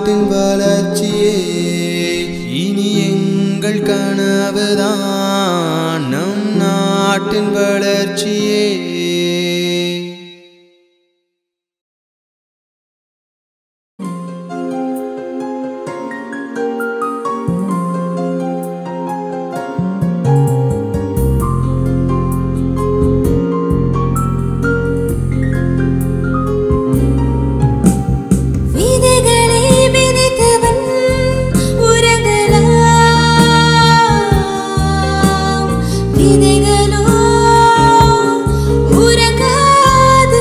நாட்டின் வளர்ச்சியே இனி எங்கள் கனவுதான் நம் நாட்டின் வளர்ச்சியே விதைகளை விதைத்தவன் உறங்கலாம் விதைகளோ உறங்காது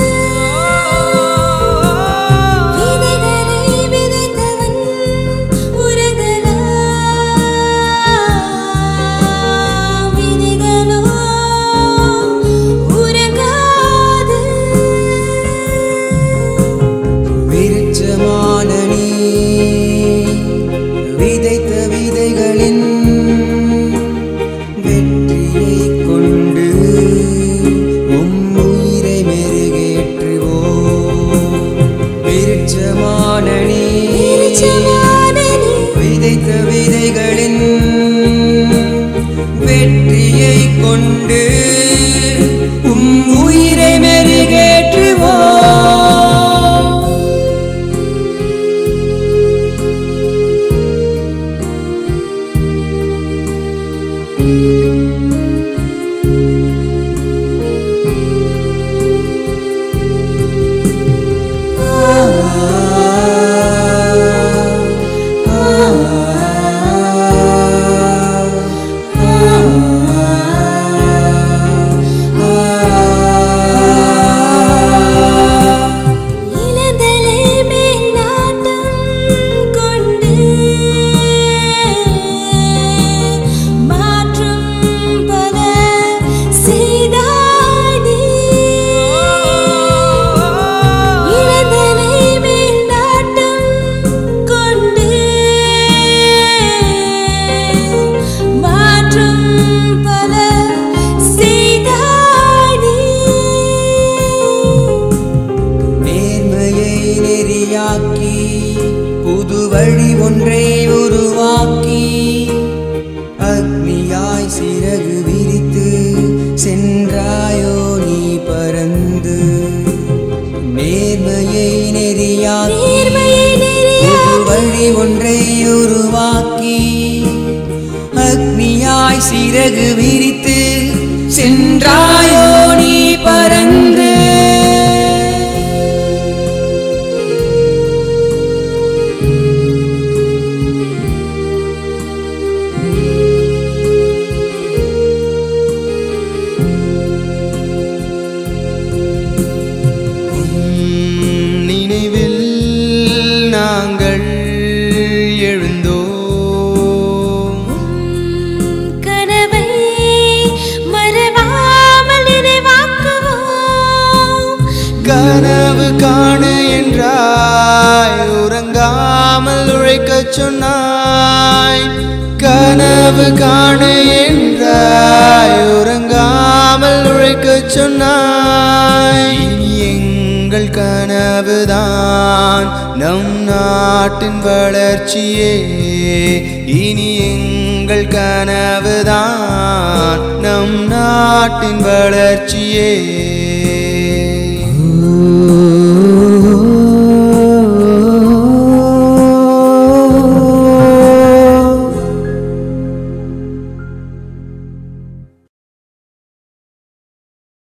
விதைகளை விதைத்தவன் உறங்கலாம் விதைகளோ உறங்காது விருட்சமான நீ விதைத்த விதைகளின் வெற்றியை கொண்டு உம் உயிரை மெருகேற்றுவோ விருட்சமான நீ விதைத்த விதைகளின் வெற்றியை கொண்டு உம் உயிரை மெருகேற்றுவோ இளந்தலை மேல் நாட்டம் கொண்டு மாற்றம் பல செய்தாய் நீ. இளந்தலை மேல் நாட்டம் கொண்டு மாற்றம் பல செய்தாய் நீ. நேர்மையை நெறியாக்கி புது வழி ஒன்றை உருவாக்கி அக்னியாய் சிறகு விரித்து சென்றாயோ நீ பறந்து நேர்மையை நெறியாக்கி நேர்மையை நெறியாக்கி புது வழி ஒன்றை உருவாக்கி அக்னியாய் சிறகு விரித்து சென்றாயோ நீ பறந்து உம் நினைவில் நாங்கள் எழுந்தோம் கனவை மறவாமல் நினைவாக்குவோம் கனவு காணு என்றாய் உறங்காமல் உழைக்கச் சொன்னாய் கனவு காணு என்றாய் உறங்காமல் உழைக்கச் சொன்னாய் இனி எங்கள் கனவுதான் நம் நாட்டின் வளர்ச்சியே இனி எங்கள் கனவுதான் நம் நாட்டின் வளர்ச்சியே